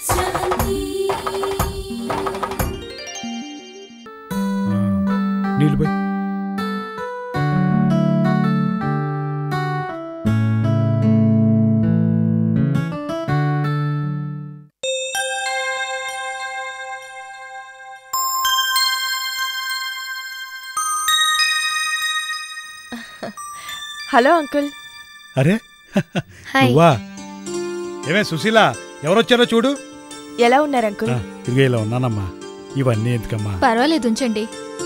నీళ్ళు పోయి hello uncle అరే హాయ్ నువ్వా ఏమే సుశీల ఎవరొచ్చారో చూడు ఎలా ఉన్నారు అంకుల్ ఆ, ఇదిగో ఇలా ఉన్నానమ్మా ఇవన్నీ ఎందుకమ్మా పర్వాలేదు ఉంచండి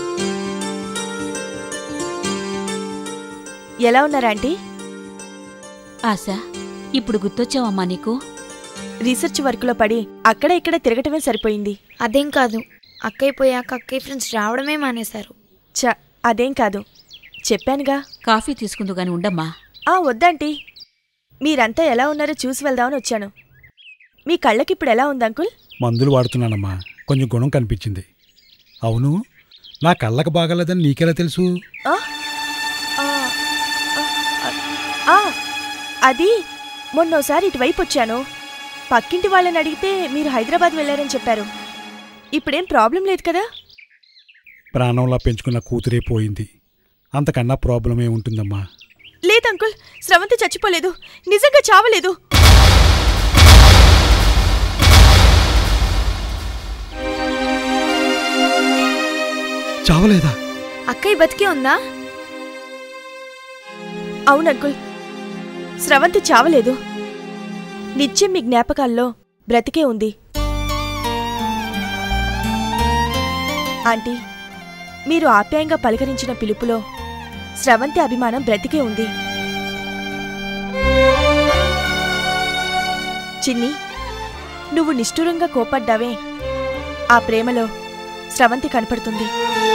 ఎలా ఉన్నారు ఆంటీ ఆశ ఇప్పుడు గుర్తొచ్చావమ్మా నీకు రీసెర్చ్ వర్క్లో పడి అక్కడ ఇక్కడ తిరగటమే సరిపోయింది అదేం కాదు అక్కయ్య పోయాక అక్కయ్య ఫ్రెండ్స్ రావడమే మానేశారు చ అదేం కాదు చెప్పానుగా కాఫీ తీసుకుందు గాని ఉండమ్మా ఆ వద్దంటీ మీరంతా ఎలా ఉన్నారో చూసి వెళ్దామని వచ్చాను మీ కళ్ళకి ఇప్పుడు ఎలా ఉంది అంకుల్ మందులు వాడుతున్నానమ్మా కొంచెం గుణం కనిపించింది అవును నా కళ్ళకు బాగలేదని నీకెలా తెలుసు ఆ? ఆ, ఆ, ఆ, అది మొన్నోసారి ఇటువైపు వచ్చాను పక్కింటి వాళ్ళని అడిగితే మీరు హైదరాబాద్ వెళ్ళారని చెప్పారు ఇప్పుడేం ప్రాబ్లం లేదు కదా ప్రాణంలా పెంచుకున్న కూతురే పోయింది అంతకన్నా ప్రాబ్లం ఏముంటుందమ్మా లేదు అంకుల్ స్రవంతి చచ్చిపోలేదు నిజంగా చావలేదు చావలేదా అక్కయ్య బతికే ఉందా అవును అంకుల్ స్రవంతి చావలేదు నిత్యం మీ జ్ఞాపకాల్లో బ్రతికే ఉంది ఆంటీ మీరు ఆప్యాయంగా పలకరించిన పిలుపులో స్రవంతి అభిమానం బ్రతికే ఉంది చిన్ని నువ్వు నిష్ఠురంగా కోపడ్డావే ఆ ప్రేమలో స్రవంతి కనపడుతుంది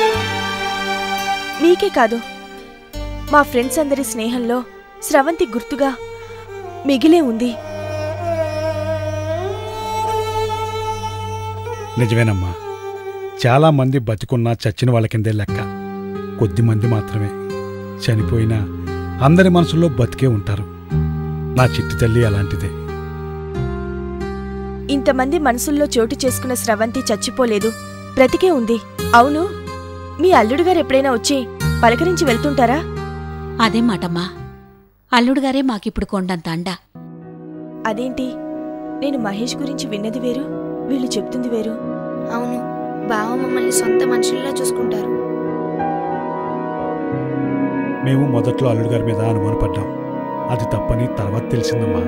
నీకే కాదు మా ఫ్రెండ్స్ అందరి స్నేహంలో స్రవంతి గుర్తుగా మిగిలే ఉంది నిజమేనమ్మా చాలా మంది బతికున్నా చచ్చిన వాళ్ళ కిందే లెక్క కొద్ది మంది మాత్రమే చనిపోయినా అందరి మనసుల్లో బతికే ఉంటారు నా చిట్టి తల్లి అలాంటిదే ఇంతమంది మనసుల్లో చోటు చేసుకున్న స్రవంతి చచ్చిపోలేదు బ్రతికే ఉంది అవును మీ అల్లుడు గారు ఎప్పుడైనా వచ్చి పలకరించి వెళ్తుంటారా అదే మాటమ్మా అల్లుడుగారే మాకిప్పుడు కొండంత అండ అదేంటి నేను మహేష్ గురించి విన్నది వేరు వీళ్ళు చెప్తుంది వేరు అవును బావ మమ్మల్ని సొంత మనుషుల్లా చూసుకుంటారు మేము మొదట్లో అల్లుడు గారి మీద అనుమానపడ్డాం అది తప్పని తర్వాత తెలిసిందమ్మా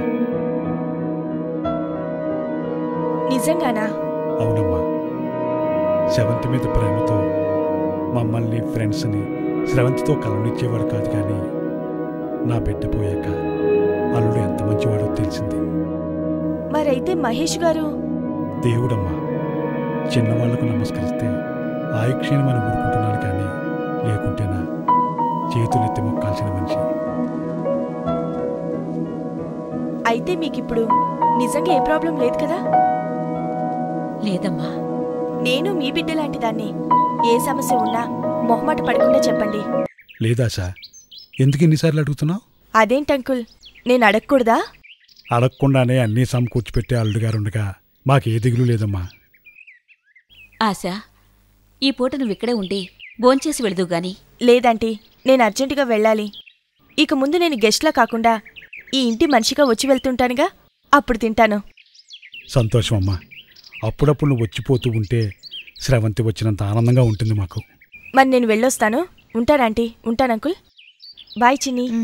నిజంగానా అవునమ్మా శవంతి మీద ప్రేమతో మమ్మల్ని ఫ్రెండ్స్ని స్రవంతితో కలవనిచ్చేవాడు కాదు కానీ నా బిడ్డ పోయాక అల్లుడు ఎంత మంచివాడో తెలిసింది మరైతే మహేష్ గారు దేవుడమ్మా చిన్నవాళ్లకు నమస్కరిస్తే ఆయుక్షీణమని ఊరుకుంటున్నాను కానీ లేకుంటేనా చేతులెత్తి మొక్కాల్సిన మనిషి అయితే మీకిప్పుడు నిజంగా ఏ ప్రాబ్లం లేదు కదా లేదమ్మా నేను మీ బిడ్డ లాంటి దాన్ని ఏ సమస్య ఉన్నా మొహమాట పడకుండా చెప్పండి లేదా సార్ ఎందుకు ఎన్నిసార్లు అడుగుతున్నావు అదేంటంకుల్ నేను అడగకూడదా అడగకుండానే అన్నీ సమకూర్చిపెట్టే అల్లుడు గారు ఉండగా మాకే దిగులు లేదమ్మా ఆశ ఈ పూట నువ్విక్కడే ఉండి భోంచేసి వెళదు గాని లేదంటీ నేను అర్జెంటుగా వెళ్ళాలి ఇక ముందు నేను గెస్ట్లా కాకుండా ఈ ఇంటి మనిషిగా వచ్చి వెళ్తుంటానుగా అప్పుడు తింటాను సంతోషం అమ్మా అప్పుడప్పుడు నువ్వు వచ్చిపోతూ ఉంటే స్రవంతి వచ్చినంత ఆనందంగా ఉంటుంది మాకు మరి నేను వెళ్ళొస్తాను ఉంటానంటీ ఉంటాను అంకుల్ బాయ్ చిన్ని ఉమ్.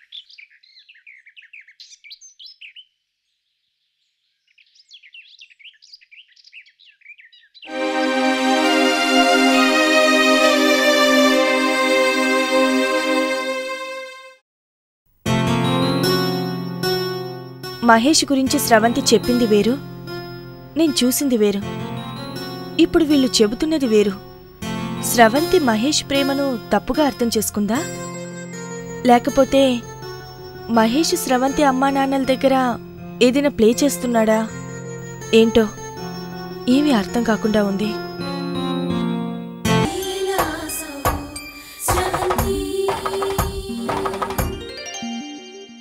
మహేష్ గురించి స్రవంతి చెప్పింది వేరు నేను చూసింది వేరు ఇప్పుడు వీళ్ళు చెబుతున్నది వేరు స్రవంతి మహేష్ ప్రేమను తప్పుగా అర్థం చేసుకుందా లేకపోతే మహేష్ స్రవంతి అమ్మా నాన్నల దగ్గర ఏదైనా ప్లే చేస్తున్నాడా ఏంటో ఏమీ అర్థం కాకుండా ఉంది